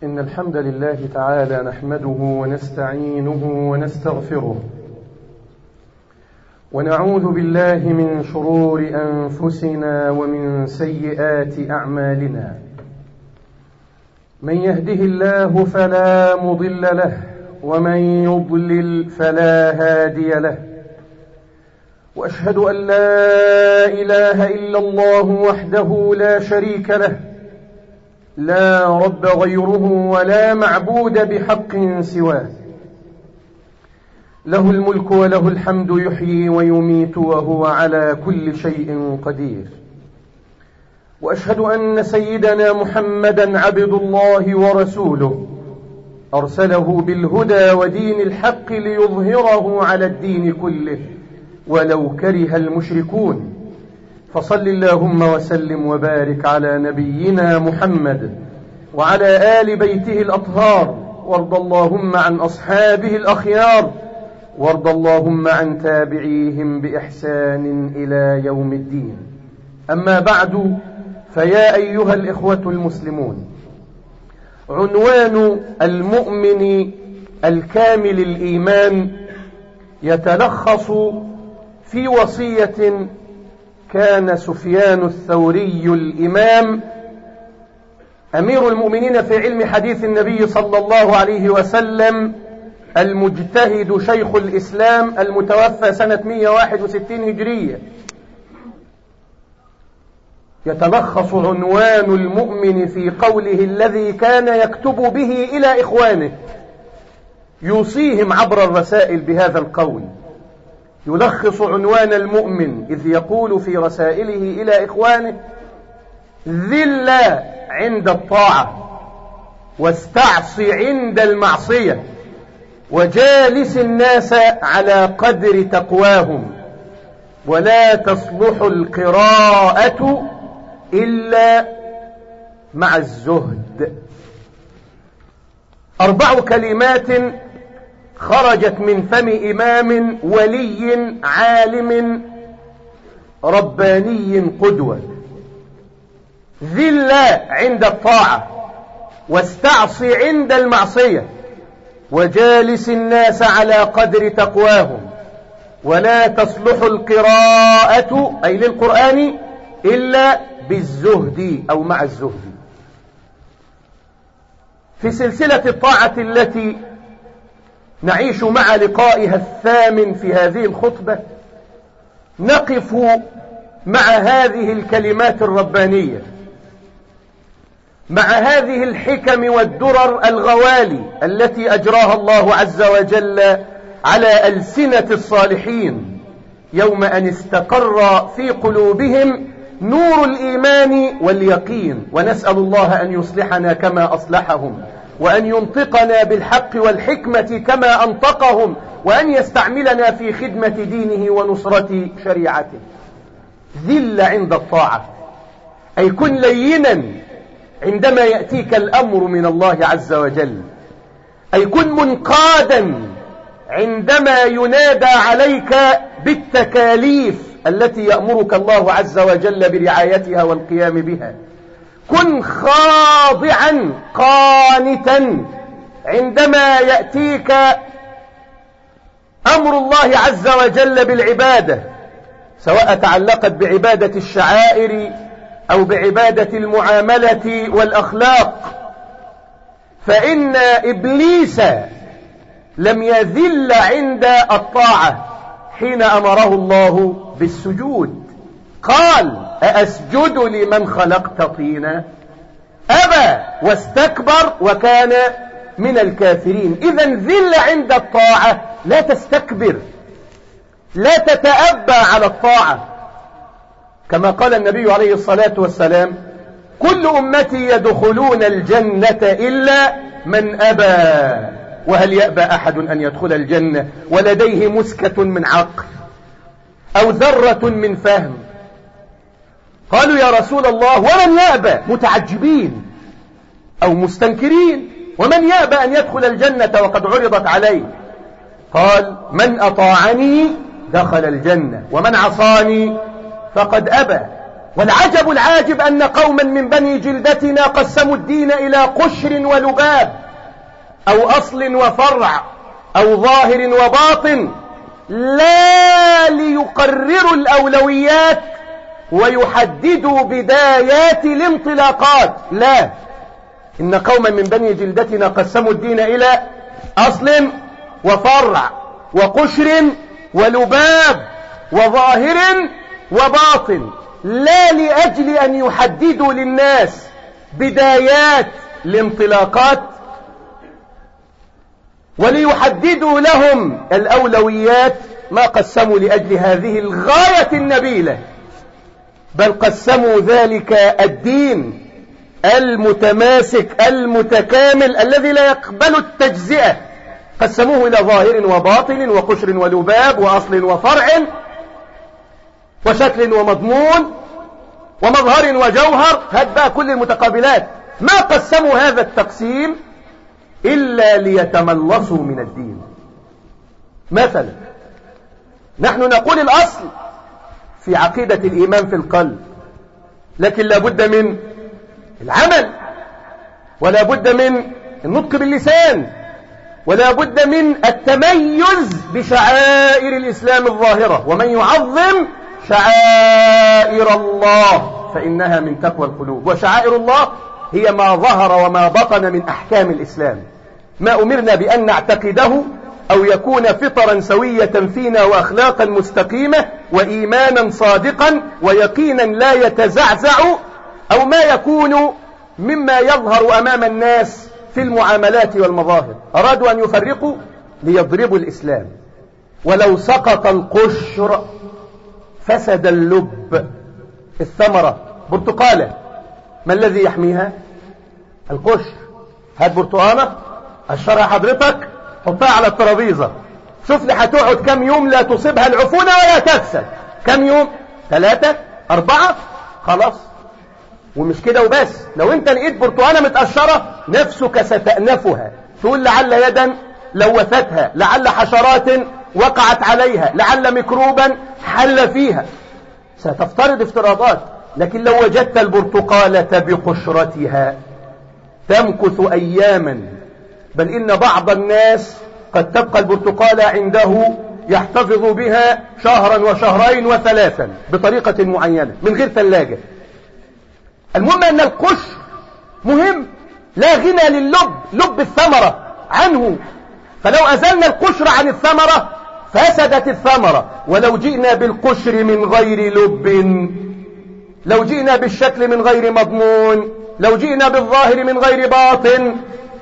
إن الحمد لله تعالى نحمده ونستعينه ونستغفره ونعوذ بالله من شرور أنفسنا ومن سيئات أعمالنا من يهده الله فلا مضل له ومن يضلل فلا هادي له وأشهد أن لا إله إلا الله وحده لا شريك له لا رب غيره ولا معبود بحق سواه له الملك وله الحمد يحيي ويميت وهو على كل شيء قدير وأشهد أن سيدنا محمدا عبد الله ورسوله أرسله بالهدى ودين الحق ليظهره على الدين كله ولو كره المشركون فصل اللهم وسلم وبارك على نبينا محمد وعلى آل بيته الأطهار وارض اللهم عن أصحابه الأخيار وارض اللهم عن تابعيهم بإحسان إلى يوم الدين أما بعد فيا أيها الإخوة المسلمون عنوان المؤمن الكامل الإيمان يتلخص في وصية كان سفيان الثوري الإمام أمير المؤمنين في علم حديث النبي صلى الله عليه وسلم المجتهد شيخ الإسلام المتوفى سنة 161 هجرية يتلخص عنوان المؤمن في قوله الذي كان يكتب به إلى إخوانه يوصيهم عبر الرسائل بهذا القول يلخص عنوان المؤمن إذ يقول في رسائله إلى إخوانه ذل عند الطاعة واستعص عند المعصية وجالس الناس على قدر تقواهم ولا تصلح القراءة إلا مع الزهد أربع كلمات خرجت من فم إمام ولي عالم رباني قدوة ذل عند الطاعة واستعص عند المعصية وجالس الناس على قدر تقواهم ولا تصلح القراءة أي للقرآن إلا بالزهد أو مع الزهد في سلسلة الطاعة التي نعيش مع لقائها الثامن في هذه الخطبة نقف مع هذه الكلمات الربانية مع هذه الحكم والدرر الغوالي التي أجراها الله عز وجل على ألسنة الصالحين يوم أن استقر في قلوبهم نور الإيمان واليقين ونسأل الله أن يصلحنا كما أصلحهم وأن ينطقنا بالحق والحكمة كما أنطقهم وأن يستعملنا في خدمة دينه ونصرة شريعته ذل عند الطاعة أي كن لينا عندما يأتيك الأمر من الله عز وجل أي كن منقادا عندما ينادى عليك بالتكاليف التي يأمرك الله عز وجل برعايتها والقيام بها كن خاضعا قانتا عندما يأتيك أمر الله عز وجل بالعبادة سواء تعلقت بعبادة الشعائر أو بعبادة المعاملة والأخلاق فإن إبليس لم يذل عند الطاعة حين أمره الله بالسجود قال أأسجد لمن خلقت طينا أبى واستكبر وكان من الكافرين إذا ذل عند الطاعة لا تستكبر لا تتأبى على الطاعة كما قال النبي عليه الصلاة والسلام كل أمتي يدخلون الجنة إلا من أبى وهل يأبى أحد أن يدخل الجنة ولديه مسكة من عقل أو ذرة من فهم قالوا يا رسول الله ومن يأبى متعجبين أو مستنكرين ومن يأبى أن يدخل الجنة وقد عرضت عليه قال من أطاعني دخل الجنة ومن عصاني فقد أبى والعجب العاجب أن قوما من بني جلدتنا قسموا الدين إلى قشر ولباب أو أصل وفرع أو ظاهر وباطن لا ليقرروا الأولويات ويحددوا بدايات الانطلاقات لا إن قوما من بني جلدتنا قسموا الدين إلى أصل وفرع وقشر ولباب وظاهر وباطن لا لأجل أن يحددوا للناس بدايات الانطلاقات وليحددوا لهم الأولويات ما قسموا لأجل هذه الغاية النبيلة بل قسموا ذلك الدين المتماسك المتكامل الذي لا يقبل التجزئة قسموه إلى ظاهر وباطن وقشر ولباب وأصل وفرع وشكل ومضمون ومظهر وجوهر هات بقى كل المتقابلات ما قسموا هذا التقسيم إلا ليتملصوا من الدين مثلا نحن نقول الأصل في عقيدة الإيمان في القلب لكن لابد من العمل ولا بد من النطق باللسان ولا بد من التميز بشعائر الإسلام الظاهرة ومن يعظم شعائر الله فإنها من تقوى القلوب وشعائر الله هي ما ظهر وما بطن من أحكام الإسلام ما أمرنا بأن نعتقده أو يكون فطرا سوية فينا وأخلاقا مستقيمة وإيمانا صادقا ويقينا لا يتزعزع أو ما يكون مما يظهر أمام الناس في المعاملات والمظاهر أرادوا أن يفرقوا ليضربوا الإسلام ولو سقط القشر فسد اللب الثمرة برتقالة ما الذي يحميها القشر هات برتقانة الشرع حضرتك حطها على الترابيزة شوف لي هتقعد كم يوم لا تصيبها العفونة ولا تفسد كم يوم ثلاثة أربعة خلاص ومش كده وبس لو انت لقيت برتقانة متقشرة نفسك ستأنفها تقول لعل يدا لوثتها لعل حشرات وقعت عليها لعل ميكروبا حل فيها ستفترض افتراضات لكن لو وجدت البرتقالة بقشرتها تمكث أياما بل إن بعض الناس قد تبقى البرتقالة عنده يحتفظ بها شهرا وشهرين وثلاثا بطريقة معينة من غير ثلاجة المهم أن القشر مهم لا غنى للب لب الثمرة عنه فلو أزلنا القشر عن الثمرة فسدت الثمرة ولو جئنا بالقشر من غير لب لو جئنا بالشكل من غير مضمون لو جئنا بالظاهر من غير باطن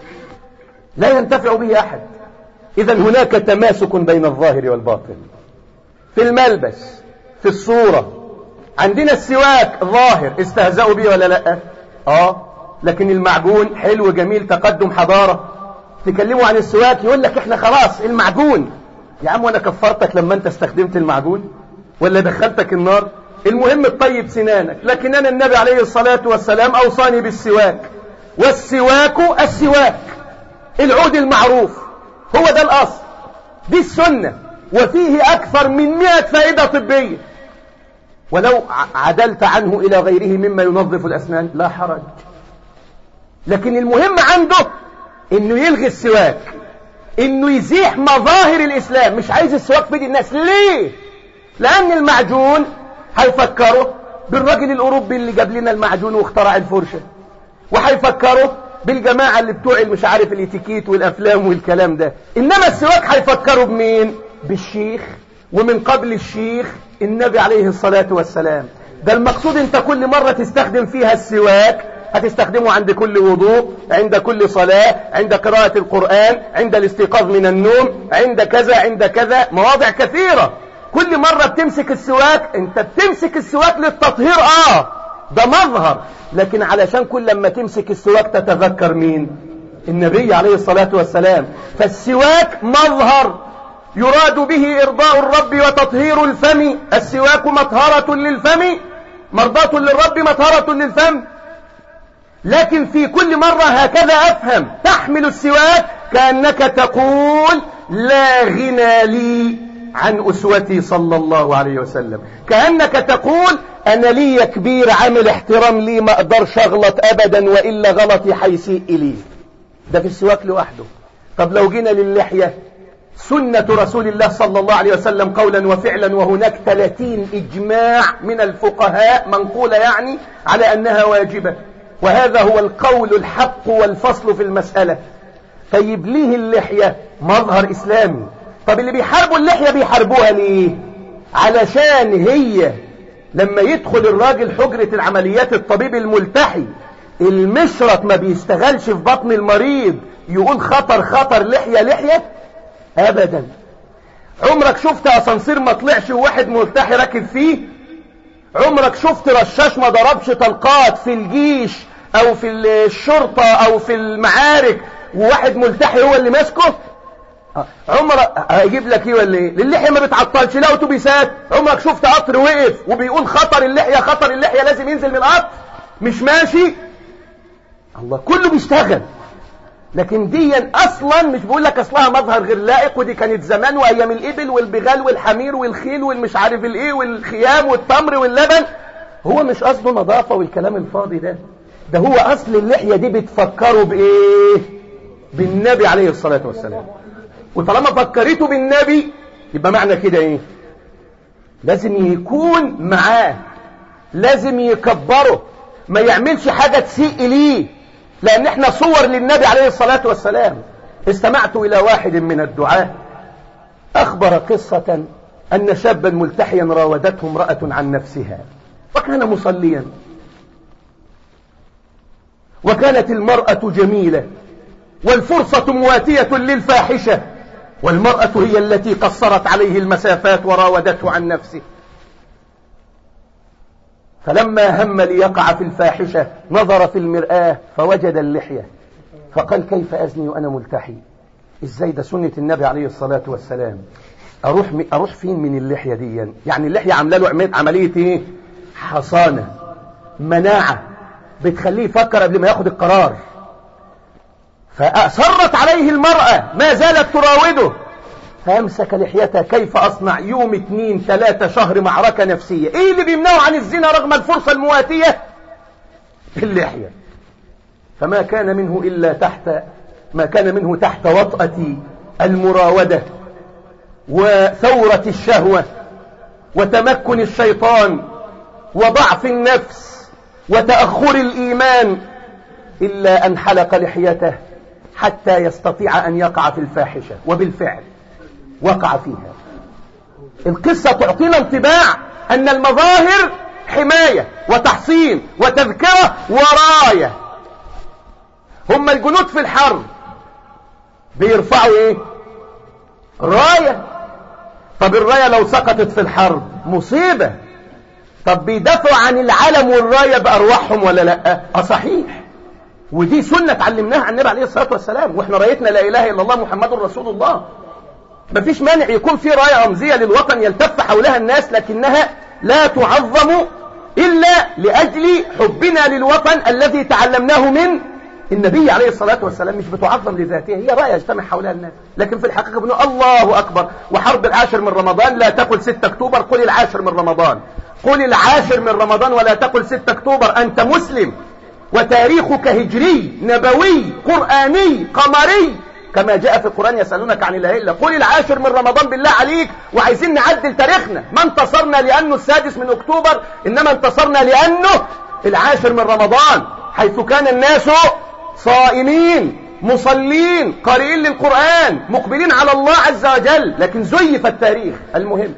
لا ينتفع به أحد إذا هناك تماسك بين الظاهر والباطن في الملبس في الصورة عندنا السواك ظاهر استهزأوا به ولا لا اه لكن المعجون حلو جميل تقدم حضارة تكلموا عن السواك يقول لك احنا خلاص المعجون يا عم وانا كفرتك لما انت استخدمت المعجون ولا دخلتك النار المهم تطيب سنانك لكن انا النبي عليه الصلاة والسلام اوصاني بالسواك والسواك السواك العود المعروف هو ده الاصل دي السنة وفيه اكثر من مئة فائدة طبية ولو عدلت عنه الى غيره مما ينظف الاسنان لا حرج لكن المهم عنده انه يلغي السواك انه يزيح مظاهر الاسلام مش عايز السواك في ايد الناس ليه لان المعجون هيفكروا بالراجل الاوروبي اللي جاب لنا المعجون واخترع الفرشه وهيفكروا بالجماعة اللي بتوع مش عارف الاتيكيت والافلام والكلام ده انما السواك هيفكروا بمين بالشيخ ومن قبل الشيخ النبي عليه الصلاة والسلام ده المقصود انت كل مرة تستخدم فيها السواك هتستخدمه عند كل وضوء عند كل صلاة عند قراءة القرآن عند الاستيقاظ من النوم عند كذا عند كذا مواضع كثيرة كل مرة بتمسك السواك انت بتمسك السواك للتطهير اه ده مظهر لكن علشان كل لما تمسك السواك تتذكر مين النبي عليه الصلاة والسلام فالسواك مظهر يراد به إرضاء الرب وتطهير الفم السواك مطهرة للفم مرضاة للرب مطهرة للفم لكن في كل مرة هكذا أفهم تحمل السواك كأنك تقول لا غنى لي عن أسوتي صلى الله عليه وسلم كأنك تقول أنا لي كبير عامل احترام لي ما أقدرش أغلط أبدا وإلا غلطي حيسيء إليه ده في السواك لوحده طب لو جينا للحية سنة رسول الله صلى الله عليه وسلم قولا وفعلا وهناك 30 إجماع من الفقهاء منقولة يعني على أنها واجبة وهذا هو القول الحق والفصل في المسألة طيب ليه اللحية مظهر إسلامي طب اللي بيحاربوا اللحية بيحاربوها ليه علشان هي لما يدخل الراجل حجرة العمليات الطبيب الملتحي المشرط ما بيشتغلش في بطن المريض يقول خطر خطر لحية لحية ابدا عمرك شفت اسانسير ما طلعش وواحد ملتحي راكب فيه عمرك شفت رشاش ما ضربش طلقات في الجيش او في الشرطة او في المعارك وواحد ملتحي هو اللي ماسكه عمرك هيجيب لك ايه ولا ايه اللحيه ما بتعطلش لا اتوبيسات عمرك شفت قطر وقف وبيقول خطر اللحيه خطر اللحيه لازم ينزل من القطر مش ماشي الله كله بيشتغل لكن دي اصلا مش بقول لك اصلها مظهر غير لائق ودي كانت زمان وايام الابل والبغال والحمير والخيل والمش عارف الايه والخيام والتمر واللبن هو مش قصده نظافه والكلام الفاضي ده ده هو اصل اللحيه دي بتفكروا بايه بالنبي عليه الصلاه والسلام وطالما فكرته بالنبي يبقى معنى كده ايه لازم يكون معاه لازم يكبره ما يعملش حاجة تسيء ليه لان احنا صور للنبي عليه الصلاة والسلام استمعت الى واحد من الدعاة اخبر قصة ان شابا ملتحيا راودته امرأة عن نفسها وكان مصليا وكانت المرأة جميلة والفرصة مواتية للفاحشة والمرأة هي التي قصرت عليه المسافات وراودته عن نفسه فلما هم ليقع في الفاحشة نظر في المرآة فوجد اللحية فقال كيف أزني وأنا ملتحي إزاي ده سنة النبي عليه الصلاة والسلام أروح, أروح فين من اللحية دي يعني اللحية عامله له عملية إيه حصانة مناعة بتخليه يفكر قبل ما ياخد القرار فأصرت عليه المرأة ما زالت تراوده فأمسك لحيتها كيف أصنع يوم اثنين ثلاثة شهر معركة نفسية إيه اللي بيمنعه عن الزنا رغم الفرصة المواتية اللحية فما كان منه إلا تحت ما كان منه تحت وطأة المراودة وثورة الشهوة وتمكن الشيطان وضعف النفس وتأخر الإيمان إلا أن حلق لحيته حتى يستطيع أن يقع في الفاحشة وبالفعل وقع فيها القصة تعطينا انطباع أن المظاهر حماية وتحصين وتذكرة وراية هم الجنود في الحرب بيرفعوا ايه راية طب الراية لو سقطت في الحرب مصيبة طب بيدافعوا عن العلم والراية بأرواحهم ولا لا اه صحيح ودي سنة اتعلمناها عن النبي عليه الصلاة والسلام واحنا رايتنا لا اله الا الله محمد رسول الله مفيش مانع يكون في راية رمزية للوطن يلتف حولها الناس لكنها لا تعظم إلا لأجل حبنا للوطن الذي تعلمناه من النبي عليه الصلاة والسلام مش بتعظم لذاتها هي رأي يجتمع حولها الناس لكن في الحقيقة بنقول الله أكبر وحرب العاشر من رمضان لا تقل 6 أكتوبر قل العاشر من رمضان قل العاشر من رمضان ولا تقل 6 أكتوبر أنت مسلم وتاريخك هجري نبوي قرآني قمري كما جاء في القرآن يسألونك عن الأهلة قل العاشر من رمضان بالله عليك وعايزين نعدل تاريخنا ما انتصرنا لأنه السادس من أكتوبر إنما انتصرنا لأنه العاشر من رمضان حيث كان الناس صائمين مصلين قارئين للقرآن مقبلين على الله عز وجل لكن زيف التاريخ المهم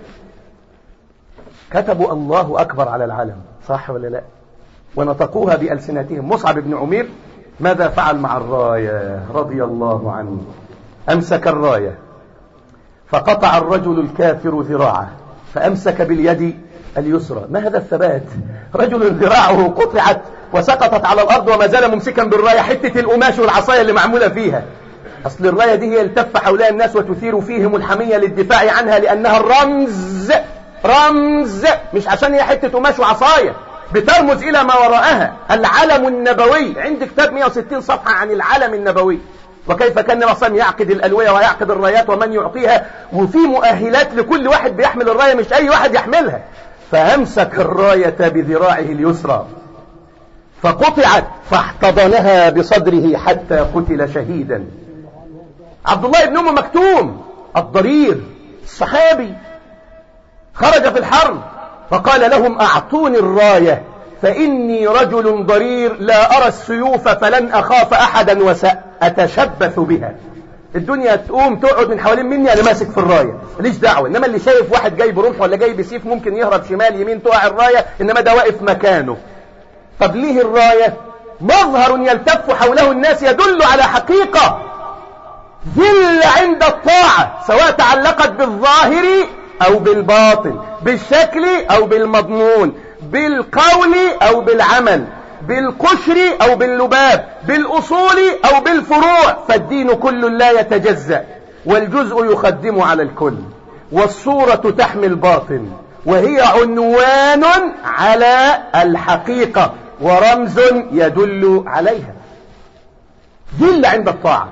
كتبوا الله أكبر على العالم صح ولا لا ونطقوها بألسنتهم مصعب بن عمير ماذا فعل مع الراية رضي الله عنه أمسك الراية فقطع الرجل الكافر ذراعه فأمسك باليد اليسرى ما هذا الثبات رجل ذراعه قطعت وسقطت على الأرض وما زال ممسكا بالراية حتة القماش والعصاية اللي معمولة فيها أصل الراية دي هي التف حولها الناس وتثير فيهم الحمية للدفاع عنها لأنها الرمز رمز مش عشان هي حتة قماش وعصاية بترمز إلى ما وراءها العلم النبوي عندي كتاب 160 صفحة عن العلم النبوي وكيف كان النبي يعقد الألوية ويعقد الرايات ومن يعطيها وفي مؤهلات لكل واحد بيحمل الراية مش أي واحد يحملها فأمسك الراية بذراعه اليسرى فقطعت فاحتضنها بصدره حتى قتل شهيدا عبد الله بن أم مكتوم الضرير الصحابي خرج في الحرب فقال لهم أعطوني الراية فإني رجل ضرير لا أرى السيوف فلن أخاف أحدا وسأتشبث بها الدنيا تقوم تقعد من حوالين مني أنا ماسك في الراية ليش دعوة إنما اللي شايف واحد جاي برمح ولا جاي بسيف ممكن يهرب شمال يمين تقع الراية إنما ده واقف مكانه طب ليه الراية مظهر يلتف حوله الناس يدل على حقيقة ذل عند الطاعة سواء تعلقت بالظاهر أو بالباطن بالشكل أو بالمضمون بالقول أو بالعمل بالقشر أو باللباب بالأصول أو بالفروع فالدين كل لا يتجزأ والجزء يخدم على الكل والصورة تحمي الباطن وهي عنوان على الحقيقة ورمز يدل عليها ذل عند الطاعة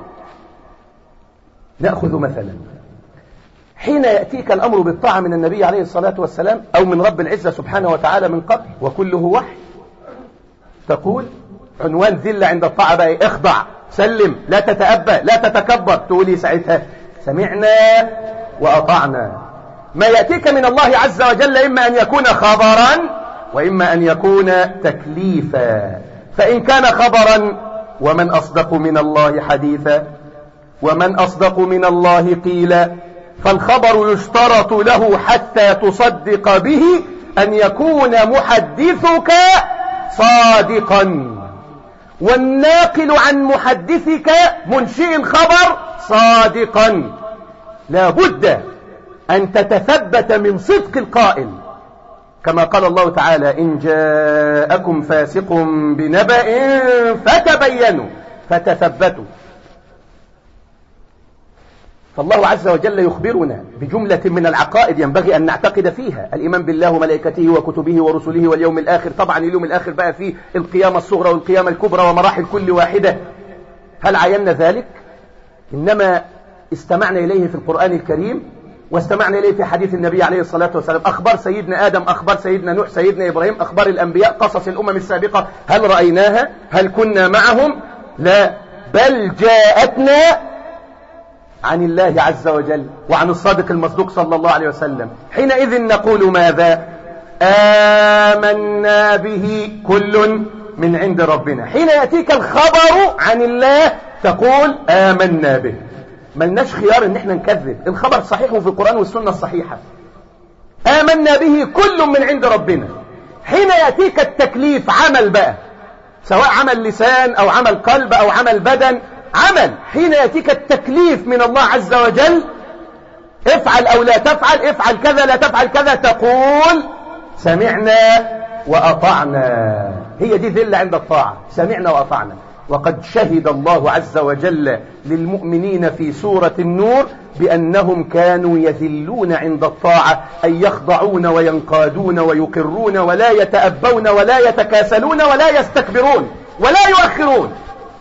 نأخذ مثلا حين يأتيك الأمر بالطاعة من النبي عليه الصلاة والسلام أو من رب العزة سبحانه وتعالى من قبل وكله وحي تقول عنوان ذل عند الطاعة بقى اخضع سلم لا تتأبى لا تتكبر تقولي ساعتها سمعنا وأطعنا ما يأتيك من الله عز وجل إما أن يكون خبرا وإما أن يكون تكليفا فإن كان خبرا ومن أصدق من الله حديثا ومن أصدق من الله قيلا فالخبر يشترط له حتى تصدق به أن يكون محدثك صادقا والناقل عن محدثك منشئ الخبر صادقا لا بد أن تتثبت من صدق القائل كما قال الله تعالى إن جاءكم فاسق بنبأ فتبينوا فتثبتوا فالله عز وجل يخبرنا بجملة من العقائد ينبغي أن نعتقد فيها الإيمان بالله وملائكته وكتبه ورسله واليوم الآخر طبعا اليوم الآخر بقى فيه القيامة الصغرى والقيامة الكبرى ومراحل كل واحدة هل عينا ذلك؟ إنما استمعنا إليه في القرآن الكريم واستمعنا إليه في حديث النبي عليه الصلاة والسلام أخبار سيدنا آدم أخبار سيدنا نوح سيدنا إبراهيم أخبار الأنبياء قصص الأمم السابقة هل رأيناها هل كنا معهم لا بل جاءتنا عن الله عز وجل وعن الصادق المصدوق صلى الله عليه وسلم حينئذ نقول ماذا آمنا به كل من عند ربنا حين يأتيك الخبر عن الله تقول آمنا به ملناش خيار ان احنا نكذب الخبر صحيح في القرآن والسنة الصحيحة آمنا به كل من عند ربنا حين يأتيك التكليف عمل بقى سواء عمل لسان أو عمل قلب أو عمل بدن عمل حين يأتيك التكليف من الله عز وجل افعل أو لا تفعل افعل كذا لا تفعل كذا تقول سمعنا وأطعنا هي دي ذلة عند الطاعة سمعنا وأطعنا وقد شهد الله عز وجل للمؤمنين في سورة النور بأنهم كانوا يذلون عند الطاعة أي يخضعون وينقادون ويقرون ولا يتأبون ولا يتكاسلون ولا يستكبرون ولا يؤخرون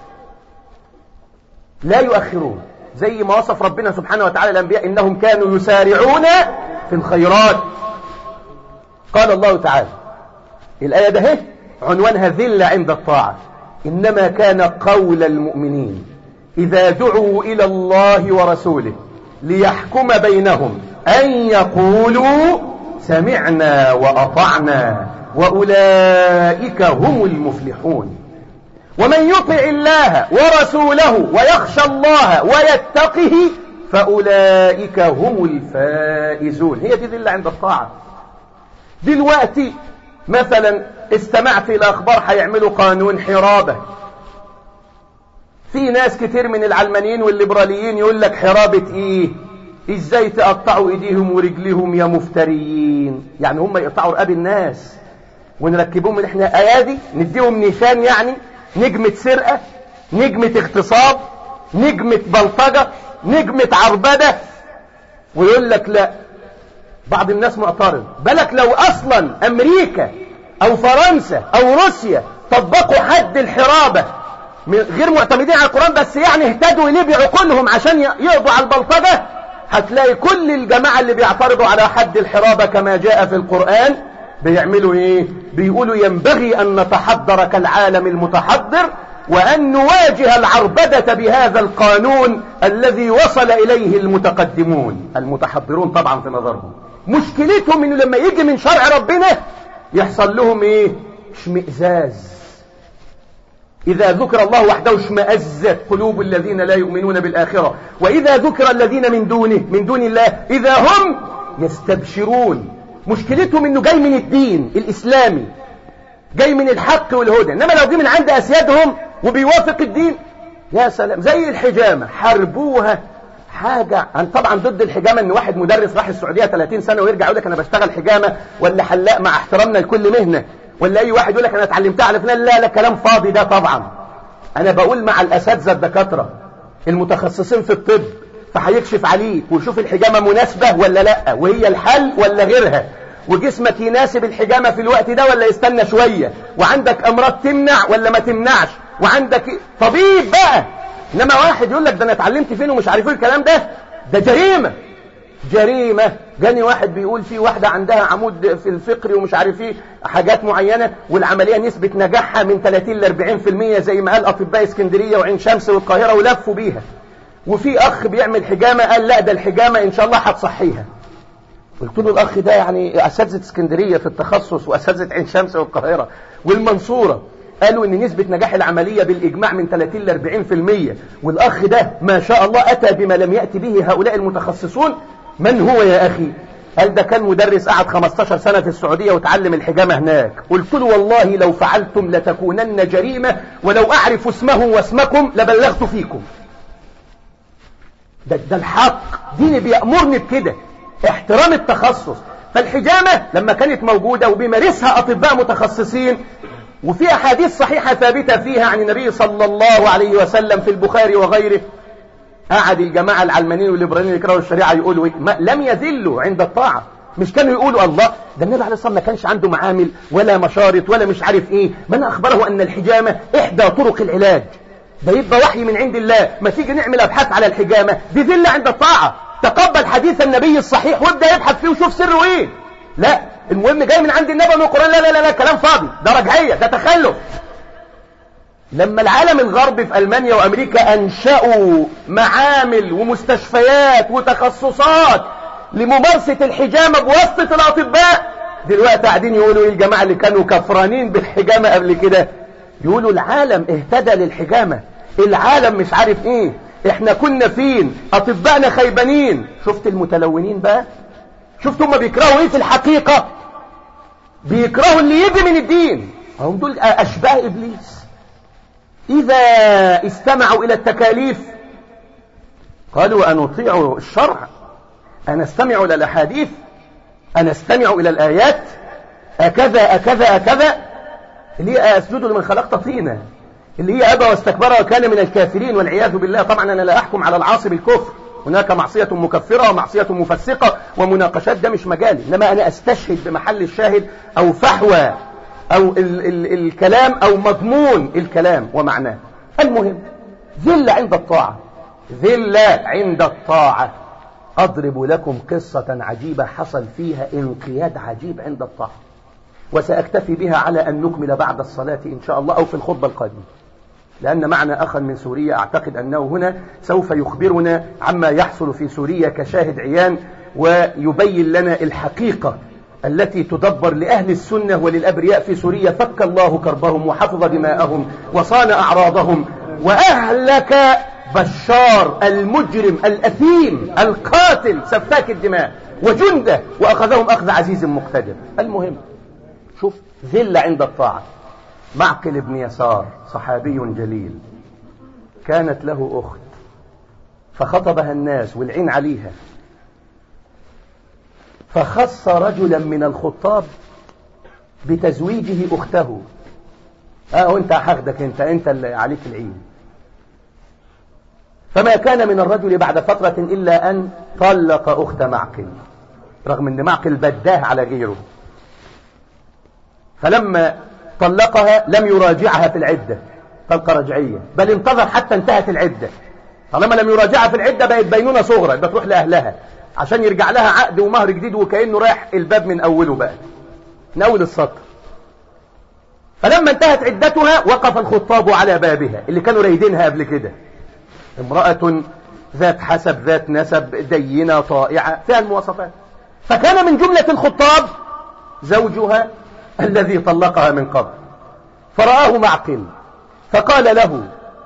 لا يؤخرون زي ما وصف ربنا سبحانه وتعالى الأنبياء إنهم كانوا يسارعون في الخيرات قال الله تعالى الآية ده عنوانها ذلة عند الطاعة إنما كان قول المؤمنين إذا دعوا إلى الله ورسوله ليحكم بينهم أن يقولوا سمعنا وأطعنا وأولئك هم المفلحون ومن يطع الله ورسوله ويخشى الله ويتقه فأولئك هم الفائزون هي دي ذلة عند الطاعة دلوقتي مثلا استمعت إلى أخبار هيعملوا قانون حرابة في ناس كتير من العلمانيين والليبراليين يقول لك حرابة ايه ازاي تقطعوا ايديهم ورجليهم يا مفتريين يعني هم يقطعوا رقاب الناس ونركبوهم من احنا ايادي نديهم نشان يعني نجمة سرقة نجمة اغتصاب نجمة بلطجة نجمة عربدة ويقول لك لا بعض الناس معترض بالك لو اصلا امريكا او فرنسا او روسيا طبقوا حد الحرابة غير معتمدين على القرآن بس يعني اهتدوا إليه بعقولهم عشان يقضوا على البلطجة هتلاقي كل الجماعة اللي بيعترضوا على حد الحرابة كما جاء في القرآن بيعملوا ايه بيقولوا ينبغي ان نتحضر كالعالم المتحضر وان نواجه العربدة بهذا القانون الذي وصل اليه المتقدمون المتحضرون طبعا في نظرهم مشكلتهم انه لما يجي من شرع ربنا يحصل لهم ايه اشمئزاز إذا ذكر الله وحده اشمأزت قلوب الذين لا يؤمنون بالآخرة وإذا ذكر الذين من دونه من دون الله إذا هم يستبشرون مشكلتهم انه جاي من الدين الاسلامي جاي من الحق والهدى انما لو جه من عند اسيادهم وبيوافق الدين يا سلام زي الحجامة حربوها حاجة أنا طبعا ضد الحجامة ان واحد مدرس راح السعودية 30 سنة ويرجع يقول لك انا بشتغل حجامة ولا حلاق مع احترامنا لكل مهنة ولا اي واحد يقول لك انا اتعلمتها على فلان لا لا كلام فاضي ده طبعا انا بقول مع الاساتذة الدكاترة المتخصصين في الطب فهيكشف عليك ويشوف الحجامة مناسبة ولا لا وهي الحل ولا غيرها وجسمك يناسب الحجامة في الوقت ده ولا يستنى شوية وعندك امراض تمنع ولا ما تمنعش وعندك طبيب بقى انما واحد يقول لك ده انا اتعلمت فين ومش عارف ايه الكلام ده ده جريمة جريمة جاني واحد بيقول في واحدة عندها عمود في الفقري ومش عارف ايه حاجات معينة والعملية نسبة نجاحها من 30 ل 40% زي ما قال اطباء اسكندرية وعين شمس والقاهرة ولفوا بيها وفي اخ بيعمل حجامة قال لا ده الحجامة ان شاء الله هتصحيها قلت له الاخ ده يعني اساتذه اسكندريه في التخصص واساتذه عين شمس والقاهره والمنصوره قالوا ان نسبة نجاح العملية بالاجماع من 30 ل 40% والاخ ده ما شاء الله اتى بما لم يأتي به هؤلاء المتخصصون من هو يا اخي قال ده كان مدرس قعد 15 سنة في السعودية وتعلم الحجامة هناك قلت له والله لو فعلتم لتكونن جريمة ولو اعرف اسمه واسمكم لبلغت فيكم ده, ده الحق ديني بيأمرني بكده احترام التخصص فالحجامة لما كانت موجودة وبيمارسها أطباء متخصصين وفي أحاديث صحيحة ثابتة فيها عن النبي صلى الله عليه وسلم في البخاري وغيره قعد الجماعة العلمانيين والليبراليين اللي كرهوا الشريعة يقولوا إيه؟ ما لم يذلوا عند الطاعة مش كانوا يقولوا الله ده النبي عليه الصلاة ما كانش عنده معامل ولا مشارط ولا مش عارف ايه من أخبره أن الحجامة إحدى طرق العلاج ده يبقى وحي من عند الله ما تيجي نعمل أبحاث على الحجامة دي ذلة عند الطاعة تقبل حديث النبي الصحيح وابدأ يبحث فيه وشوف سره ايه لا المهم جاي من عند النبي من القرآن لا لا لا, لا كلام فاضي ده رجعية ده تخلف لما العالم الغربي في ألمانيا وأمريكا أنشأوا معامل ومستشفيات وتخصصات لممارسة الحجامة بواسطة الأطباء دلوقتي قاعدين يقولوا ايه الجماعة اللي كانوا كفرانين بالحجامة قبل كده يقولوا العالم اهتدى للحجامة العالم مش عارف ايه احنا كنا فين اطبائنا خيبانين شفت المتلونين بقى شفت هم بيكرهوا ايه في الحقيقة بيكرهوا اللي يجي من الدين هم دول اشباه ابليس اذا استمعوا الى التكاليف قالوا أنطيع الشرع أن استمع إلى الأحاديث أن استمع إلى الآيات أكذا أكذا أكذا اللي هي أسجد لمن خلقت طينا اللي هي أبى واستكبر وكان من الكافرين والعياذ بالله طبعا أنا لا أحكم على العاصي بالكفر هناك معصية مكفرة ومعصية مفسقة ومناقشات ده مش مجالي إنما أنا أستشهد بمحل الشاهد أو فحوى أو ال ال الكلام أو مضمون الكلام ومعناه المهم ذلة عند الطاعة ذلة عند الطاعة أضرب لكم قصة عجيبة حصل فيها انقياد عجيب عند الطاعة وسأكتفي بها على أن نكمل بعد الصلاة إن شاء الله أو في الخطبة القادمة لأن معنا أخا من سوريا أعتقد أنه هنا سوف يخبرنا عما يحصل في سوريا كشاهد عيان ويبين لنا الحقيقة التي تدبر لأهل السنة وللأبرياء في سوريا فك الله كربهم وحفظ دماءهم وصان أعراضهم وأهلك بشار المجرم الأثيم القاتل سفاك الدماء وجنده وأخذهم أخذ عزيز مقتدر المهم شوف ذلة عند الطاعة معقل بن يسار صحابي جليل كانت له أخت فخطبها الناس والعين عليها فخص رجلا من الخطاب بتزويجه أخته اه انت هاخدك انت انت اللي عليك العين فما كان من الرجل بعد فترة إلا أن طلق أخت معقل رغم أن معقل بداه على غيره فلما طلقها لم يراجعها في العدة طلقة رجعية بل انتظر حتى انتهت العدة طالما لم يراجعها في العدة بقت بينونة صغرى يبقى تروح لأهلها عشان يرجع لها عقد ومهر جديد وكأنه رايح الباب من أوله بقى من أول السطر فلما انتهت عدتها وقف الخطاب على بابها اللي كانوا رايدينها قبل كده امرأة ذات حسب ذات نسب دينة طائعة فيها المواصفات فكان من جملة الخطاب زوجها الذي طلقها من قبل فرآه معقل فقال له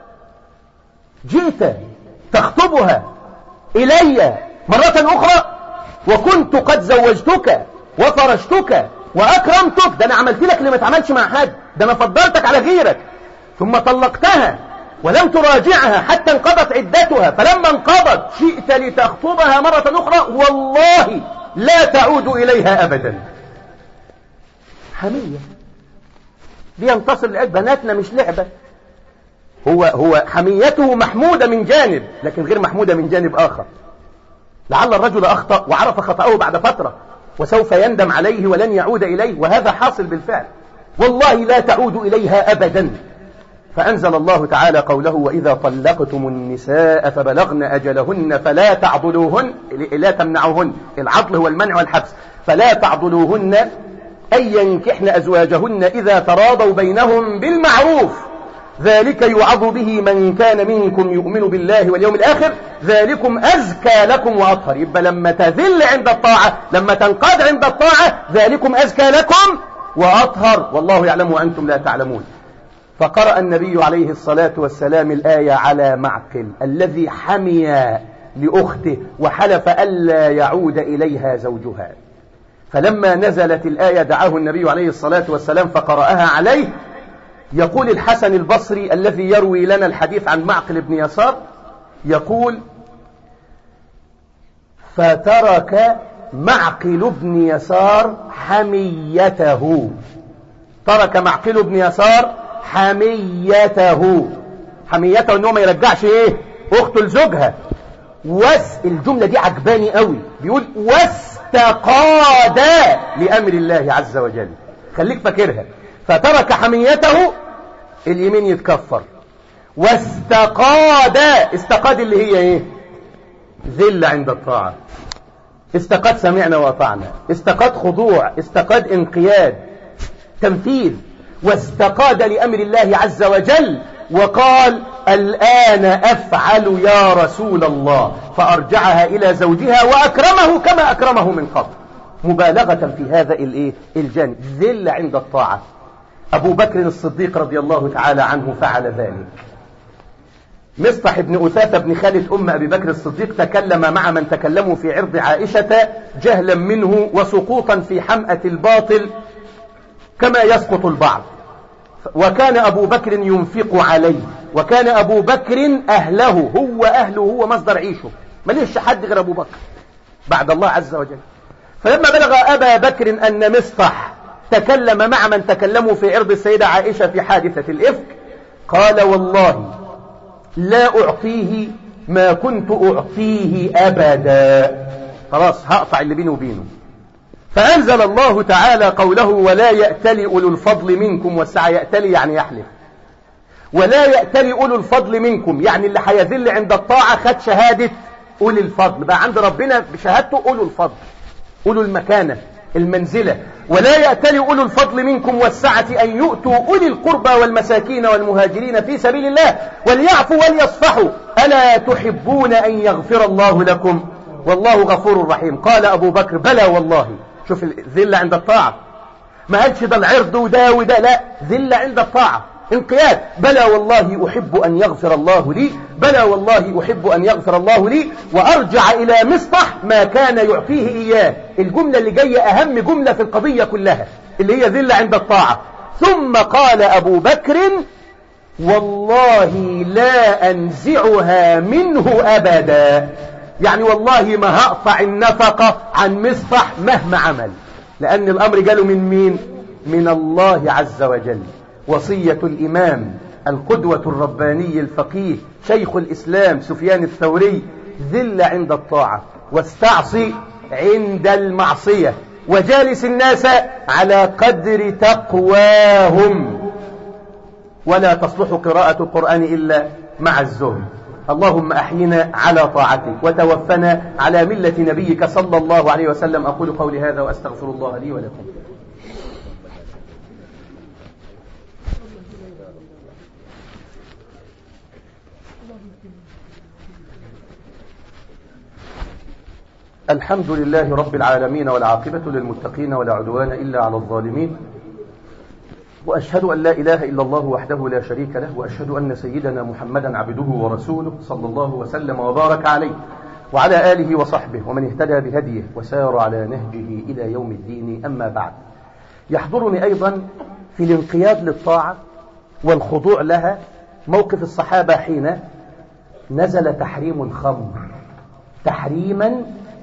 جئت تخطبها إلي مرة أخرى وكنت قد زوجتك وفرشتك وأكرمتك ده أنا عملت لك اللي ما اتعملش مع حد ده أنا فضلتك على غيرك ثم طلقتها ولم تراجعها حتى انقضت عدتها فلما انقضت شئت لتخطبها مرة أخرى والله لا تعود إليها أبدا حمية بينتصر لعب بناتنا مش لعبة هو هو حميته محمودة من جانب لكن غير محمودة من جانب آخر لعل الرجل أخطأ وعرف خطأه بعد فترة وسوف يندم عليه ولن يعود إليه وهذا حاصل بالفعل والله لا تعود إليها أبدا فأنزل الله تعالى قوله وإذا طلقتم النساء فبلغن أجلهن فلا تعضلوهن لا تمنعوهن العضل هو المنع والحبس فلا تعضلوهن أن ينكحن أزواجهن إذا تراضوا بينهم بالمعروف ذلك يوعظ به من كان منكم يؤمن بالله واليوم الآخر ذلكم أزكى لكم وأطهر يبقى لما تذل عند الطاعة لما تنقاد عند الطاعة ذلكم أزكى لكم وأطهر والله يعلم وأنتم لا تعلمون فقرأ النبي عليه الصلاة والسلام الآية على معقل الذي حمي لأخته وحلف ألا يعود إليها زوجها فلما نزلت الآية دعاه النبي عليه الصلاة والسلام فقرأها عليه يقول الحسن البصري الذي يروي لنا الحديث عن معقل بن يسار يقول فترك معقل بن يسار حميته ترك معقل بن يسار حميته حميته انه ما يرجعش ايه اخته لزوجها وس الجملة دي عجباني قوي بيقول واستقاد لأمر الله عز وجل خليك فاكرها فترك حميته اليمين يتكفر واستقاد استقاد اللي هي ايه ذل عند الطاعة استقاد سمعنا وأطعنا استقاد خضوع استقاد انقياد تنفيذ واستقاد لأمر الله عز وجل وقال الآن أفعل يا رسول الله فأرجعها إلى زوجها وأكرمه كما أكرمه من قبل مبالغة في هذا الإيه الجانب ذل عند الطاعة أبو بكر الصديق رضي الله تعالى عنه فعل ذلك مصطح بن أثاثة بن خالد أم أبي بكر الصديق تكلم مع من تكلموا في عرض عائشة جهلا منه وسقوطا في حمأة الباطل كما يسقط البعض وكان أبو بكر ينفق عليه وكان أبو بكر أهله هو أهله هو مصدر عيشه مليش حد غير أبو بكر بعد الله عز وجل فلما بلغ أبا بكر أن مصطح تكلم مع من تكلموا في عرض السيدة عائشة في حادثة الإفك قال والله لا أعطيه ما كنت أعطيه أبدا خلاص هقطع اللي بينه وبينه فأنزل الله تعالى قوله ولا يأتلي أولو الفضل منكم والسعى يأتلي يعني يحلف ولا يأتلي أولو الفضل منكم يعني اللي هيذل عند الطاعة خد شهادة أولي الفضل بقى عند ربنا بشهادته أولو الفضل أولو المكانة المنزلة ولا يأتلي أولو الفضل منكم والسعة أن يؤتوا أولي القربى والمساكين والمهاجرين في سبيل الله وليعفوا وليصفحوا ألا تحبون أن يغفر الله لكم والله غفور رحيم قال أبو بكر بلى والله شوف الذلة عند الطاعة ما قالش ده العرض وده وده لا ذلة عند الطاعة انقياد بلى والله أحب أن يغفر الله لي بلى والله أحب أن يغفر الله لي وأرجع إلى مصطح ما كان يعطيه إياه الجملة اللي جاية أهم جملة في القضية كلها اللي هي ذلة عند الطاعة ثم قال أبو بكر والله لا أنزعها منه أبدا يعني والله ما هقطع النفقة عن مصطح مهما عمل لأن الأمر جاله من مين من الله عز وجل وصية الإمام القدوة الرباني الفقيه شيخ الإسلام سفيان الثوري ذل عند الطاعة واستعصي عند المعصية وجالس الناس على قدر تقواهم ولا تصلح قراءة القرآن إلا مع الزهد اللهم أحينا على طاعتك وتوفنا على ملة نبيك صلى الله عليه وسلم أقول قولي هذا وأستغفر الله لي ولكم الحمد لله رب العالمين والعاقبة للمتقين ولا عدوان إلا على الظالمين وأشهد أن لا إله إلا الله وحده لا شريك له وأشهد أن سيدنا محمدا عبده ورسوله صلى الله وسلم وبارك عليه وعلى آله وصحبه ومن اهتدى بهديه وسار على نهجه إلى يوم الدين أما بعد يحضرني أيضا في الانقياد للطاعة والخضوع لها موقف الصحابة حين نزل تحريم الخمر تحريما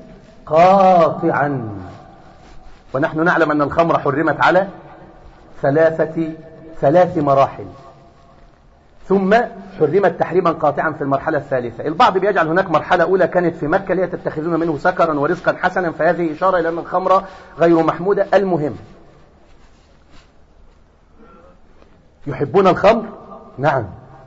قاطعا ونحن نعلم أن الخمر حرمت على ثلاثة ثلاث مراحل ثم حرمت تحريما قاطعا في المرحلة الثالثة البعض بيجعل هناك مرحلة أولى كانت في مكة اللي تتخذون منه سكرا ورزقا حسنا فهذه إشارة إلى أن الخمر غير محمودة المهم يحبون الخمر نعم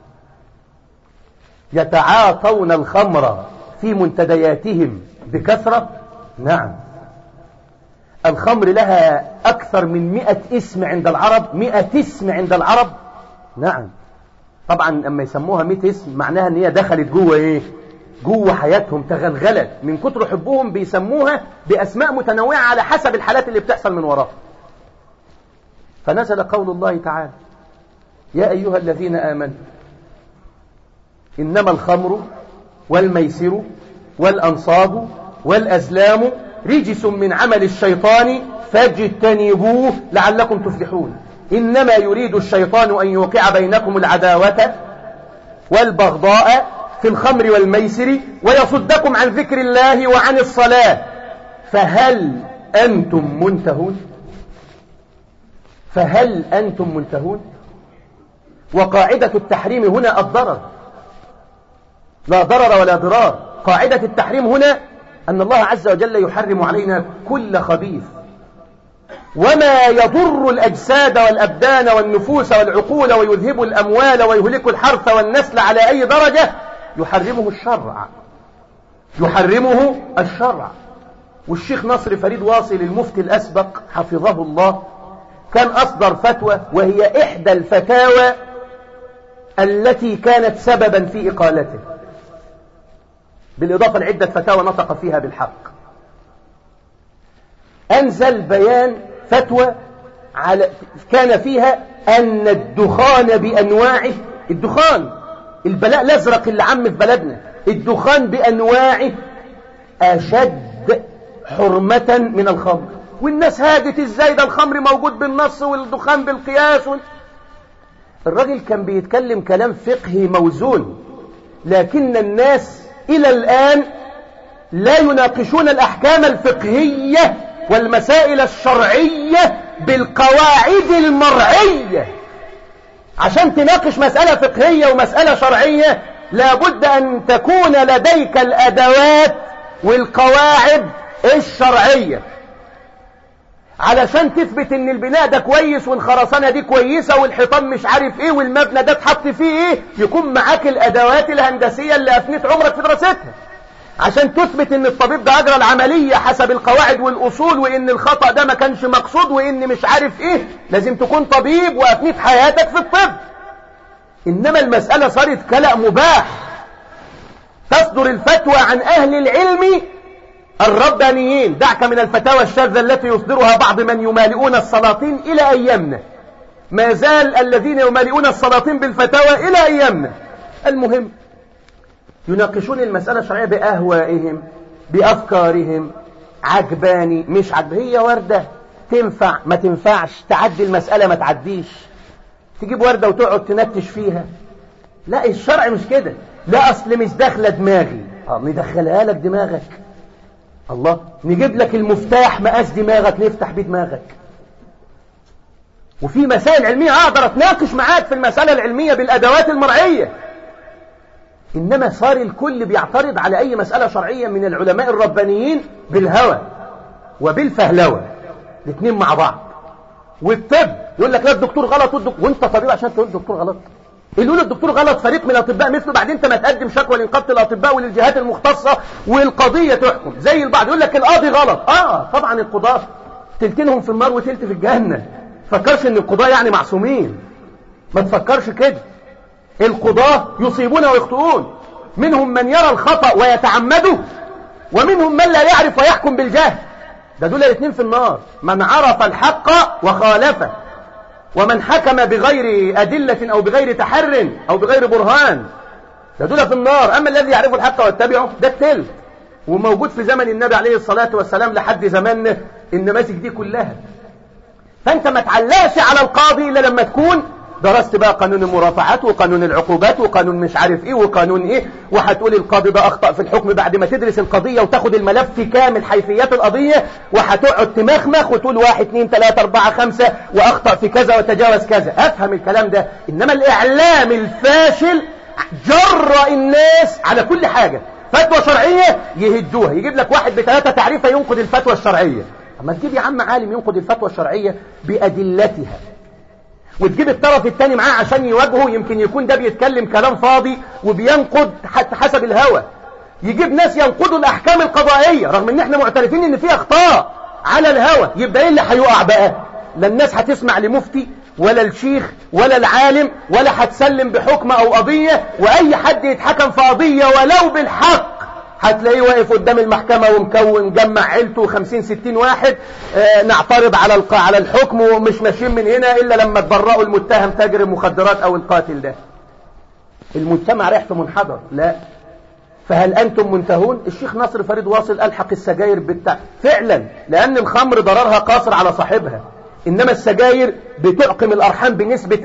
يتعاطون الخمر في منتدياتهم بكثرة نعم الخمر لها أكثر من مئة اسم عند العرب مئة اسم عند العرب نعم طبعا لما يسموها مئة اسم معناها ان هي دخلت جوه ايه جوه حياتهم تغلغلت من كتر حبهم بيسموها بأسماء متنوعة على حسب الحالات اللي بتحصل من وراها فنزل قول الله تعالى يا أيها الذين آمنوا إنما الخمر والميسر والأنصاب والأزلام رجس من عمل الشيطان فاجتنبوه لعلكم تفلحون إنما يريد الشيطان أن يوقع بينكم العداوة والبغضاء في الخمر والميسر ويصدكم عن ذكر الله وعن الصلاة فهل أنتم منتهون فهل أنتم منتهون وقاعدة التحريم هنا الضرر لا ضرر ولا ضرار قاعدة التحريم هنا أن الله عز وجل يحرم علينا كل خبيث وما يضر الأجساد والأبدان والنفوس والعقول ويذهب الأموال ويهلك الحرث والنسل على أي درجة يحرمه الشرع يحرمه الشرع والشيخ نصر فريد واصل المفتي الأسبق حفظه الله كان أصدر فتوى وهي إحدى الفتاوى التي كانت سببا في إقالته بالإضافة لعدة فتاوى نطق فيها بالحق أنزل بيان فتوى على كان فيها أن الدخان بأنواعه الدخان البلاء الأزرق اللي عم في بلدنا الدخان بأنواعه أشد حرمة من الخمر والناس هاجت ازاي ده الخمر موجود بالنص والدخان بالقياس وال... الراجل كان بيتكلم كلام فقهي موزون لكن الناس إلى الآن لا يناقشون الأحكام الفقهية والمسائل الشرعية بالقواعد المرعية عشان تناقش مسألة فقهية ومسألة شرعية لابد أن تكون لديك الأدوات والقواعد الشرعية علشان تثبت ان البناء ده كويس والخرسانة دي كويسة والحيطان مش عارف ايه والمبنى ده اتحط فيه ايه يكون معاك الادوات الهندسية اللي افنيت عمرك في دراستها عشان تثبت ان الطبيب ده اجرى العملية حسب القواعد والاصول وان الخطأ ده ما كانش مقصود وان مش عارف ايه لازم تكون طبيب وافنيت حياتك في الطب انما المسألة صارت كلأ مباح تصدر الفتوى عن اهل العلم الربانيين دعك من الفتاوى الشاذة التي يصدرها بعض من يمالئون السلاطين إلى أيامنا ما زال الذين يمالئون السلاطين بالفتاوى إلى أيامنا المهم يناقشون المسألة الشرعية بأهوائهم بأفكارهم عجباني مش عجب هي وردة تنفع ما تنفعش تعدي المسألة ما تعديش تجيب وردة وتقعد تنتش فيها لا الشرع مش كده لا أصل مش داخلة دماغي اه ندخلها لك دماغك الله نجيب لك المفتاح مقاس دماغك نفتح بيه دماغك وفي مسائل علمية أقدر أتناقش معاك في المسألة العلمية بالأدوات المرعية إنما صار الكل بيعترض على أي مسألة شرعية من العلماء الربانيين بالهوى وبالفهلوة الاثنين مع بعض والطب يقول لك لا الدكتور غلط والدكتور وانت طبيب عشان تقول الدكتور غلط يقولوا الدكتور غلط فريق من الاطباء مثله بعدين انت ما تقدم شكوى لنقابه الاطباء وللجهات المختصه والقضيه تحكم زي البعض يقول لك القاضي غلط اه طبعا القضاه تلتينهم في النار وتلت في الجنه فكرش ان القضاه يعني معصومين ما تفكرش كده القضاه يصيبون ويخطئون منهم من يرى الخطا ويتعمده ومنهم من لا يعرف ويحكم بالجهل ده دول الاثنين في النار من عرف الحق وخالفه ومن حكم بغير أدلة أو بغير تحر أو بغير برهان ده دول في النار أما الذي يعرف الحق ويتبعه ده التلت وموجود في زمن النبي عليه الصلاة والسلام لحد زماننا النماذج دي كلها فأنت ما تعلاش على القاضي إلا لما تكون درست بقى قانون المرافعات وقانون العقوبات وقانون مش عارف ايه وقانون ايه وهتقول القاضي ده اخطأ في الحكم بعد ما تدرس القضية وتاخد الملف كامل حيثيات القضية وهتقعد تمخمخ وتقول واحد اتنين تلاتة اربعة خمسة واخطأ في كذا وتجاوز كذا افهم الكلام ده انما الاعلام الفاشل جرأ الناس على كل حاجة فتوى شرعية يهدوها يجيب لك واحد بثلاثة تعريفة ينقض الفتوى الشرعية اما تجيب يا عم عالم ينقض الفتوى الشرعية بأدلتها وتجيب الطرف الثاني معاه عشان يواجهه يمكن يكون ده بيتكلم كلام فاضي وبينقض حتى حسب الهوى يجيب ناس ينقضوا الاحكام القضائيه رغم ان احنا معترفين ان في اخطاء على الهوى يبقى ايه اللي هيقع بقى لا الناس هتسمع لمفتي ولا الشيخ ولا العالم ولا هتسلم بحكم او قضيه واي حد يتحكم في قضيه ولو بالحق هتلاقيه واقف قدام المحكمة ومكون جمع عيلته 50 60 واحد آه نعترض على على الحكم ومش ماشيين من هنا إلا لما تبرئوا المتهم تاجر المخدرات أو القاتل ده المجتمع رايح في منحدر لا فهل أنتم منتهون الشيخ ناصر فريد واصل ألحق السجاير بالتع فعلا لأن الخمر ضررها قاصر على صاحبها إنما السجاير بتعقم الأرحام بنسبة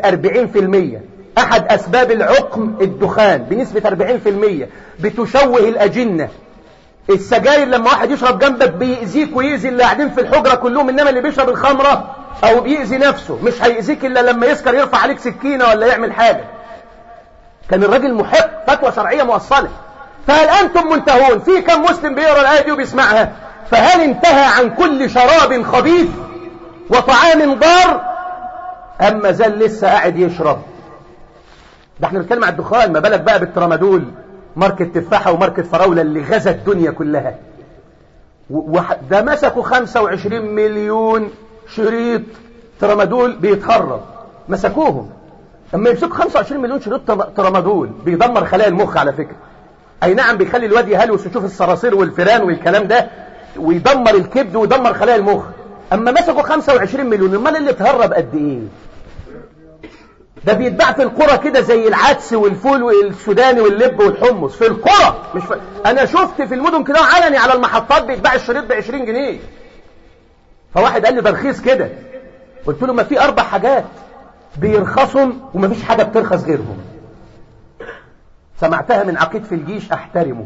40% أحد أسباب العقم الدخان بنسبة 40% بتشوه الأجنة السجاير لما واحد يشرب جنبك بيأذيك ويأذي اللي قاعدين في الحجرة كلهم إنما اللي بيشرب الخمرة أو بيأذي نفسه مش هيأذيك إلا لما يسكر يرفع عليك سكينة ولا يعمل حاجة كان الراجل محق فتوى شرعية موصلة فهل أنتم منتهون في كم مسلم بيقرأ الآية دي وبيسمعها فهل انتهى عن كل شراب خبيث وطعام ضار أما زال لسه قاعد يشرب ده احنا بنتكلم على الدخان ما بالك بقى بالترامادول ماركة تفاحة وماركة فراولة اللي غزت الدنيا كلها ده مسكوا 25 مليون شريط ترامادول بيتخرب مسكوهم اما يمسكوا 25 مليون شريط ترامادول بيدمر خلايا المخ على فكرة اي نعم بيخلي الواد يهلوس ويشوف الصراصير والفيران والكلام ده ويدمر الكبد ويدمر خلايا المخ اما مسكوا 25 مليون امال اللي اتهرب قد ايه ده بيتباع في القرى كده زي العدس والفول والسوداني واللب والحمص في القرى مش ف... انا شفت في المدن كده علني على المحطات بيتباع الشريط ب 20 جنيه فواحد قال لي ده رخيص كده قلت له ما في اربع حاجات بيرخصهم وما فيش حاجه بترخص غيرهم سمعتها من عقيد في الجيش احترمه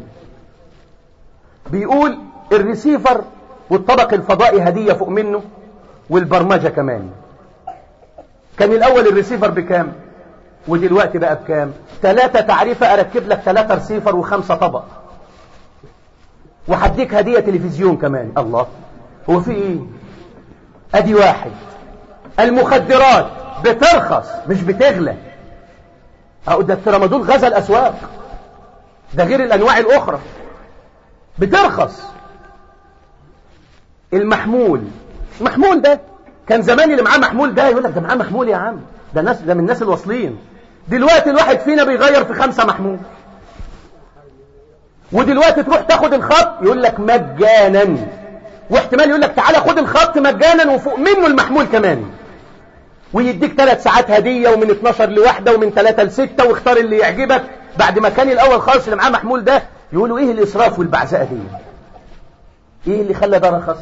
بيقول الريسيفر والطبق الفضائي هديه فوق منه والبرمجه كمان كان الأول الريسيفر بكام ودلوقتي بقى بكام ثلاثة تعريفة أركب لك ثلاثة ريسيفر وخمسة طبق وحديك هدية تلفزيون كمان الله هو في ايه ادي واحد المخدرات بترخص مش بتغلى أو ده الترامادول غزا الأسواق ده غير الأنواع الأخرى بترخص المحمول محمول ده كان زمان اللي معاه محمول ده يقول لك ده معاه محمول يا عم ده ناس ده من الناس الواصلين دلوقتي الواحد فينا بيغير في خمسة محمول ودلوقتي تروح تاخد الخط يقول لك مجانا واحتمال يقول لك تعالى خد الخط مجانا وفوق منه المحمول كمان ويديك ثلاث ساعات هدية ومن 12 لواحدة ومن 3 لستة واختار اللي يعجبك بعد ما كان الأول خالص اللي معاه محمول ده يقولوا ايه الإسراف والبعزاء دي ايه اللي خلى ده رخص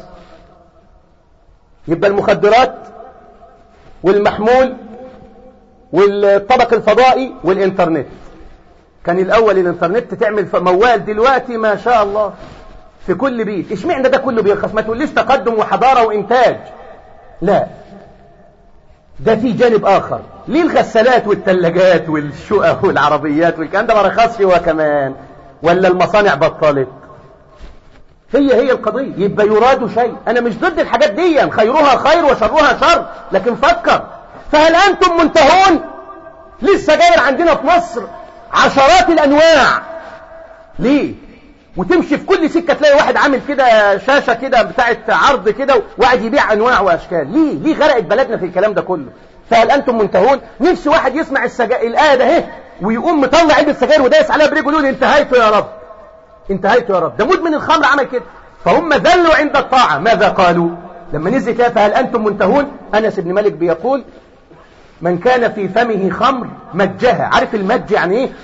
يبقى المخدرات والمحمول والطبق الفضائي والإنترنت كان الأول الإنترنت تعمل موال دلوقتي ما شاء الله في كل بيت اشمعنى ده كله بيرخص ما تقوليش تقدم وحضارة وإنتاج لا ده في جانب آخر ليه الغسالات والثلاجات والشقق والعربيات والكلام ده ما رخصش هو كمان ولا المصانع بطلت هي هي القضية يبقى يراد شيء أنا مش ضد الحاجات دي خيرها خير وشرها شر لكن فكر فهل أنتم منتهون ليه السجاير عندنا في مصر عشرات الأنواع ليه وتمشي في كل سكة تلاقي واحد عامل كده شاشة كده بتاعت عرض كده وقاعد يبيع أنواع وأشكال ليه ليه غرقت بلدنا في الكلام ده كله فهل أنتم منتهون نفسي واحد يسمع السجا... الآية ده اهي ويقوم مطلع علبة السجاير ودايس عليها برجله يقول انتهيت يا رب انتهيت يا رب ده مدمن الخمر عمل كده فهم ذلوا عند الطاعة ماذا قالوا لما نزل كده فهل أنتم منتهون أنس بن مالك بيقول من كان في فمه خمر مجها عارف المج يعني ايه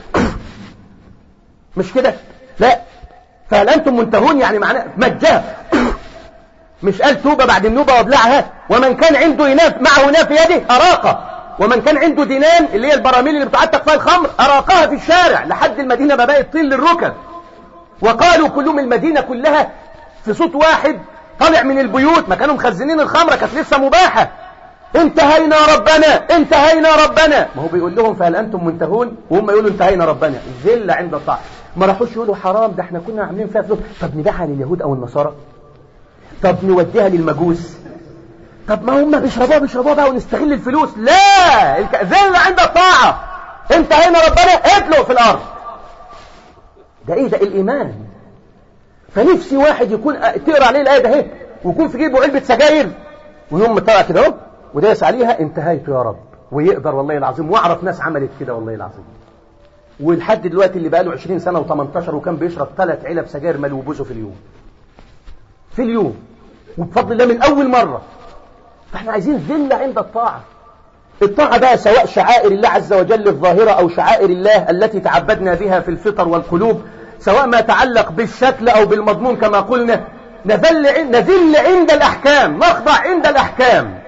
مش كده لا فهل أنتم منتهون يعني معناه مجها مش قال توبة بعد النوبة وابلعها ومن كان عنده إناء معه إناء في يده أراقه ومن كان عنده دينان اللي هي البراميل اللي بتعتق فيها الخمر أراقها في الشارع لحد المدينة ما بقت طين للركب وقالوا كلهم المدينة كلها في صوت واحد طالع من البيوت ما كانوا مخزنين الخمرة كانت لسه مباحة انتهينا ربنا انتهينا ربنا ما هو بيقول لهم فهل أنتم منتهون وهم يقولوا انتهينا ربنا ذلة عند الطاعة ما راحوش يقولوا حرام ده احنا كنا عاملين فيها فلوس طب نبيعها لليهود أو النصارى طب نوديها للمجوس طب ما هم بيشربوها بيشربوها بقى ونستغل الفلوس لا الك... ذلة عند الطاعة انتهينا ربنا ادلوا في الأرض ده ايه ده الإيمان فنفسي واحد يكون تقرا عليه الآية ده اهي ويكون في جيبه علبة سجاير ويوم مطلع كده اهو ودايس عليها انتهيت يا رب ويقدر والله العظيم واعرف ناس عملت كده والله العظيم ولحد دلوقتي اللي بقى له 20 سنة و18 وكان بيشرب ثلاث علب سجاير ملوبوسه في اليوم في اليوم وبفضل الله من أول مرة فاحنا عايزين ذلة عند الطاعة الطاعة بقى سواء شعائر الله عز وجل الظاهرة أو شعائر الله التي تعبدنا بها في الفطر والقلوب سواء ما تعلق بالشكل أو بالمضمون كما قلنا نذل, نذل عند الأحكام نخضع عند الأحكام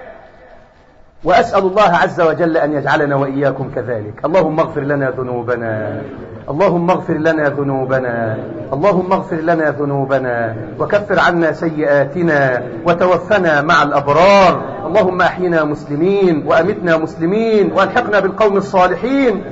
وأسأل الله عز وجل أن يجعلنا وإياكم كذلك اللهم اغفر لنا ذنوبنا اللهم اغفر لنا ذنوبنا اللهم اغفر لنا ذنوبنا وكفر عنا سيئاتنا وتوفنا مع الأبرار اللهم أحينا مسلمين وأمتنا مسلمين وألحقنا بالقوم الصالحين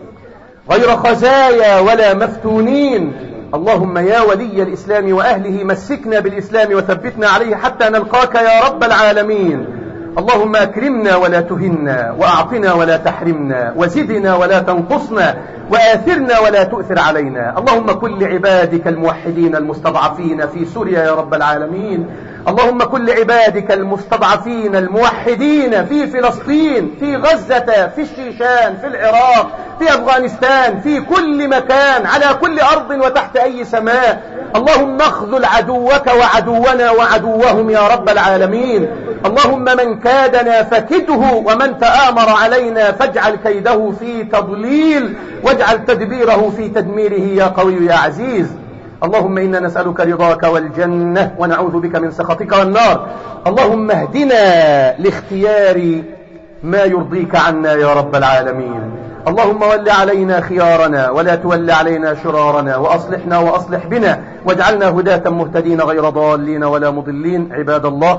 غير خزايا ولا مفتونين اللهم يا ولي الإسلام وأهله مسكنا بالإسلام وثبتنا عليه حتى نلقاك يا رب العالمين اللهم أكرمنا ولا تهنا وأعطنا ولا تحرمنا وزدنا ولا تنقصنا وآثرنا ولا تؤثر علينا اللهم كن لعبادك الموحدين المستضعفين في سوريا يا رب العالمين اللهم كن لعبادك المستضعفين الموحدين في فلسطين في غزة في الشيشان في العراق في أفغانستان في كل مكان على كل أرض وتحت أي سماء اللهم اخذل عدوك وعدونا وعدوهم يا رب العالمين اللهم من كادنا فكده ومن تآمر علينا فاجعل كيده في تضليل واجعل تدبيره في تدميره يا قوي يا عزيز اللهم إنا نسألك رضاك والجنة ونعوذ بك من سخطك والنار اللهم اهدنا لاختيار ما يرضيك عنا يا رب العالمين اللهم ول علينا خيارنا ولا تول علينا شرارنا وأصلحنا وأصلح بنا واجعلنا هداة مهتدين غير ضالين ولا مضلين عباد الله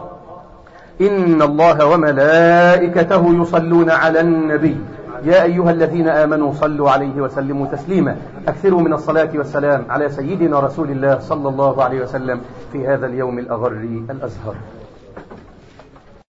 إن الله وملائكته يصلون على النبي يا أيها الذين آمنوا صلوا عليه وسلموا تسليما أكثروا من الصلاة والسلام على سيدنا رسول الله صلى الله عليه وسلم في هذا اليوم الأغر الأزهر